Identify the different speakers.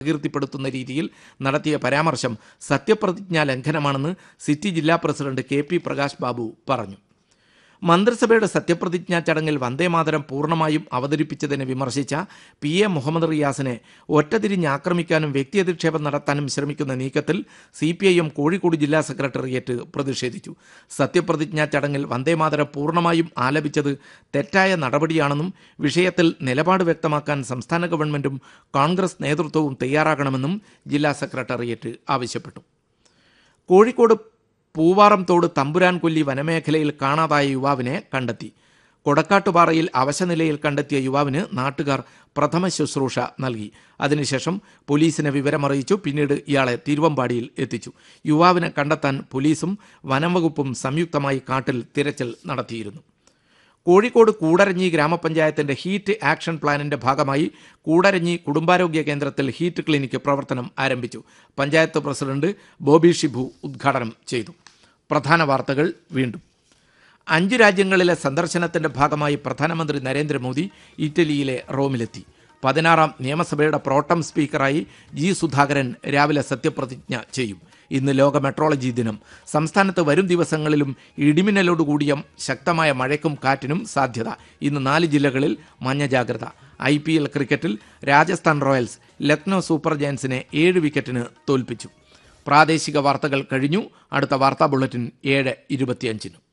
Speaker 1: പ്രകീർത്തിപ്പെടുത്തുന്ന രീതിയിൽ നടത്തിയ പരാമർശം സത്യപ്രതിജ്ഞാ ലംഘനമാണെന്ന് സിറ്റി ജില്ലാ president K P Prakash Babu പറഞ്ഞു മന്ത്രിസഭയുടെ സത്യപ്രതിജ്ഞാ ചടങ്ങിൽ വന്ദേമാതരം പൂർണ്ണമായും അവതരിപ്പിച്ചതിനെ വിമർശിച്ച പി എ മുഹമ്മദ് റിയാസിനെ ഒറ്റതിരിഞ്ഞ് ആക്രമിക്കാനും വ്യക്തിയധിക്ഷേപം നടത്താനും ശ്രമിക്കുന്ന നീക്കത്തിൽ C P I M Kozhikode ജില്ലാ സെക്രട്ടേറിയറ്റ് പ്രതിഷേധിച്ചു സത്യപ്രതിജ്ഞാ ചടങ്ങിൽ വന്ദേമാതരം പൂർണ്ണമായും ആലപിച്ചത് തെറ്റായ നടപടിയാണെന്നും വിഷയത്തിൽ നിലപാട് വ്യക്തമാക്കാൻ സംസ്ഥാന ഗവൺമെന്റും കോൺഗ്രസ് നേതൃത്വവും തയ്യാറാകണമെന്നും ജില്ലാ സെക്രട്ടേറിയറ്റ് ആവശ്യപ്പെട്ടു കോഴിക്കോട് പൂവാറം തോട് തമ്പുരാൻ കൊല്ലി വനമേഖലയിൽ കാണാതായ യുവാവിനെ കണ്ടെത്തി കൊടക്കാട്ടുപാറയിൽ അവശനിലയിൽ കണ്ടെത്തിയ യുവാവിന് നാട്ടുകാർ പ്രഥമ ശുശ്രൂഷ നൽകി അതിനുശേഷം പോലീസിനെ വിവരമറിയിച്ചു പിന്നീട് ഇയാളെ തിരുവമ്പാടിയിൽ എത്തിച്ചു യുവാവിനെ കണ്ടെത്താൻ പോലീസും വനംവകുപ്പും സംയുക്തമായി കാട്ടിൽ തിരച്ചിൽ നടത്തിയിരുന്നു കോഴിക്കോട് കൂടരഞ്ഞി ഗ്രാമപഞ്ചായത്തിന്റെ ഹീറ്റ് ആക്ഷൻ പ്ലാനിന്റെ ഭാഗമായി കൂടരഞ്ഞി കുടുംബാരോഗ്യ കേന്ദ്രത്തിൽ ഹീറ്റ് ക്ലിനിക്ക് പ്രവർത്തനം ആരംഭിച്ചു പഞ്ചായത്ത് പ്രസിഡന്റ് ബോബി ഷിബു ഉദ്ഘാടനം ചെയ്തു പ്രധാന വാർത്തകൾ വീണ്ടും അഞ്ച് രാജ്യങ്ങളിലെ സന്ദർശനത്തിന്റെ ഭാഗമായി പ്രധാനമന്ത്രി നരേന്ദ്രമോദി ഇറ്റലിയിലെ റോമിലെത്തി പതിനാറാം നിയമസഭയുടെ പ്രോട്ടം സ്പീക്കറായി ജി സുധാകരൻ രാവിലെ സത്യപ്രതിജ്ഞ ചെയ്യും ഇന്ന് ലോക മെട്രോളജി ദിനം സംസ്ഥാനത്ത് വരും ദിവസങ്ങളിലും ഇടിമിന്നലോടുകൂടിയ ശക്തമായ മഴയ്ക്കും കാറ്റിനും സാധ്യത ഇന്ന് നാല് ജില്ലകളിൽ മഞ്ഞ ജാഗ്രത ഐ പി എൽ ക്രിക്കറ്റിൽ രാജസ്ഥാൻ റോയൽസ് ലക്നോ സൂപ്പർ ജയൻസിനെ ഏഴ് വിക്കറ്റിന് തോൽപ്പിച്ചു പ്രാദേശിക വാർത്തകൾ കഴിഞ്ഞു അടുത്ത വാർത്താ ബുള്ളറ്റിൻ ഏഴ് ഇരുപത്തിയഞ്ചിന്